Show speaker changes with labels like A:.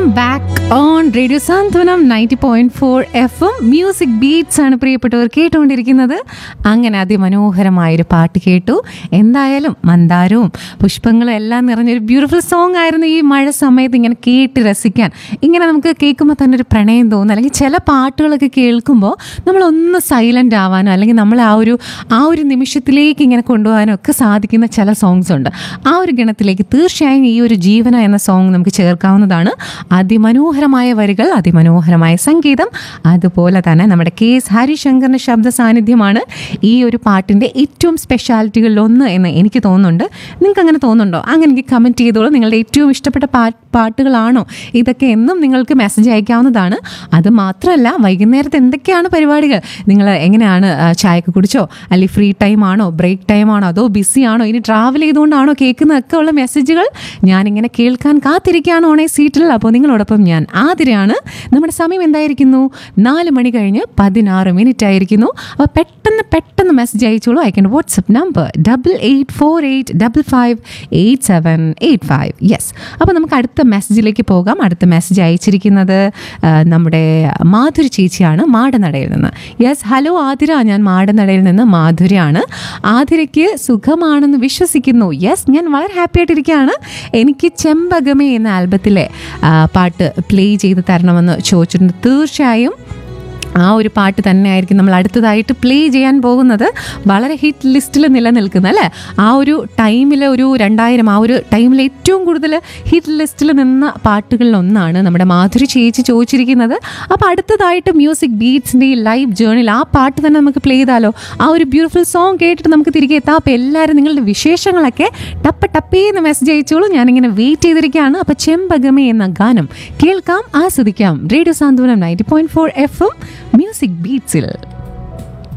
A: back on radio Santhwanam ninety point four F M music beats ആണ് പ്രിയപ്പെട്ടവർ കേട്ടുകൊണ്ടിരിക്കുന്നത് അങ്ങനെ അതിമനോഹരമായൊരു പാട്ട് കേട്ടു എന്തായാലും മന്ദാരവും പുഷ്പങ്ങളും എല്ലാം നിറഞ്ഞൊരു ബ്യൂട്ടിഫുൾ സോങ് ആയിരുന്നു ഈ മഴ സമയത്ത് ഇങ്ങനെ കേട്ട് രസിക്കാൻ ഇങ്ങനെ നമുക്ക് കേൾക്കുമ്പോൾ തന്നെ ഒരു പ്രണയം തോന്നും അല്ലെങ്കിൽ ചില പാട്ടുകളൊക്കെ കേൾക്കുമ്പോൾ നമ്മളൊന്ന് സൈലൻ്റ് ആവാനോ അല്ലെങ്കിൽ നമ്മൾ ആ ഒരു ആ ഒരു നിമിഷത്തിലേക്ക് ഇങ്ങനെ കൊണ്ടുപോകാനോ ഒക്കെ സാധിക്കുന്ന ചില സോങ്സ് ഉണ്ട് ആ ഒരു ഗണത്തിലേക്ക് തീർച്ചയായും ഈ ഒരു ജീവന എന്ന സോങ് നമുക്ക് ചേർക്കാവുന്നതാണ് അതിമനോഹരമായ വരികൾ അതിമനോഹരമായ സംഗീതം അതുപോലെ തന്നെ നമ്മുടെ കെ എസ് ഹരിശങ്കറിൻ്റെ ശബ്ദ സാന്നിധ്യമാണ് ഈ ഒരു പാട്ടിൻ്റെ ഏറ്റവും സ്പെഷ്യാലിറ്റികളിൽ ഒന്ന് എന്ന് എനിക്ക് തോന്നുന്നുണ്ട് നിങ്ങൾക്ക് അങ്ങനെ തോന്നുന്നുണ്ടോ അങ്ങനെ എനിക്ക് കമൻറ്റ് ചെയ്തോളൂ നിങ്ങളുടെ ഏറ്റവും ഇഷ്ടപ്പെട്ട പാ പാട്ടുകളാണോ ഇതൊക്കെ എന്നും നിങ്ങൾക്ക് മെസ്സേജ് അയക്കാവുന്നതാണ് അത് മാത്രമല്ല വൈകുന്നേരത്ത് എന്തൊക്കെയാണ് പരിപാടികൾ നിങ്ങൾ എങ്ങനെയാണ് ആ, ചായക്ക് കുടിച്ചോ അല്ലെങ്കിൽ ഫ്രീ ടൈം ആണോ ബ്രേക്ക് ടൈം ആണോ അതോ ബിസി ആണോ ഇനി ട്രാവൽ ചെയ്തുകൊണ്ടാണോ കേൾക്കുന്നതൊക്കെ ഉള്ള മെസ്സേജുകൾ ഞാനിങ്ങനെ കേൾക്കാൻ കാത്തിരിക്കുകയാണ് ഓണേ സീറ്റിൽ അപ്പോൾ നിങ്ങളോടൊപ്പം ഞാൻ ആതിരയാണ് നമ്മുടെ സമയം എന്തായിരിക്കുന്നു നാല് മണി കഴിഞ്ഞ് പതിനാറ് മിനിറ്റ് ആയിരിക്കുന്നു അപ്പോൾ പെട്ടെന്ന് പെട്ടെന്ന് മെസ്സേജ് അയച്ചോളൂ അയക്കേണ്ട WhatsApp number double eight four eight double five eight seven eight five yes അപ്പോൾ നമുക്ക് അടുത്ത മെസ്സേജിലേക്ക് പോകാം അടുത്ത മെസ്സേജ് അയച്ചിരിക്കുന്നത് ആ, നമ്മുടെ മാധുരി ചേച്ചിയാണ് മാടനടയിൽ നിന്ന് യെസ് ഹലോ ആതിര ഞാൻ മാടനടയിൽ നിന്ന് മാധുരിയാണ് ആതിരയ്ക്ക് സുഖമാണെന്ന് വിശ്വസിക്കുന്നു യെസ് ഞാൻ വളരെ ഹാപ്പി ആയിട്ടിരിക്കുകയാണ് എനിക്ക് ചെമ്പകമേ എന്ന ആൽബത്തിലെ ആ, പാട്ട് പ്ലേ ചെയ്ത് തരണമെന്ന് ചോദിച്ചിട്ടുണ്ട് തീർച്ചയായും ആ ഒരു പാട്ട് തന്നെയായിരിക്കും നമ്മൾ അടുത്തതായിട്ട് പ്ലേ ചെയ്യാൻ പോകുന്നത് വളരെ ഹിറ്റ് ലിസ്റ്റിൽ നിലനിൽക്കുന്ന അല്ലേ ആ ഒരു ടൈമിൽ ഒരു രണ്ടായിരം ആ ഒരു ടൈമിൽ ഏറ്റവും കൂടുതൽ ഹിറ്റ് ലിസ്റ്റിൽ നിന്ന പാട്ടുകളിൽ ഒന്നാണ് നമ്മുടെ മാധുരി ചേച്ചി ചോദിച്ചിരിക്കുന്നത് അപ്പോൾ അടുത്തതായിട്ട് മ്യൂസിക് ബീറ്റ്സിൻ്റെ ഈ ലൈവ് ജേണിൽ ആ പാട്ട് തന്നെ നമുക്ക് പ്ലേ ചെയ്താലോ ആ ഒരു ബ്യൂട്ടിഫുൾ സോങ് കേട്ടിട്ട് നമുക്ക് തിരികെ എത്താം അപ്പോൾ എല്ലാവരും നിങ്ങളുടെ വിശേഷങ്ങളൊക്കെ ടപ്പ ടപ്പേന്ന് മെസ്സേജ് അയച്ചോളൂ ഞാനിങ്ങനെ വെയിറ്റ് ചെയ്തിരിക്കുകയാണ് അപ്പോൾ ചെമ്പകമേ എന്ന ഗാനം കേൾക്കാം ആസ്വദിക്കാം radio Santhwanam ninety point four F M music ബീറ്റ്സിൽ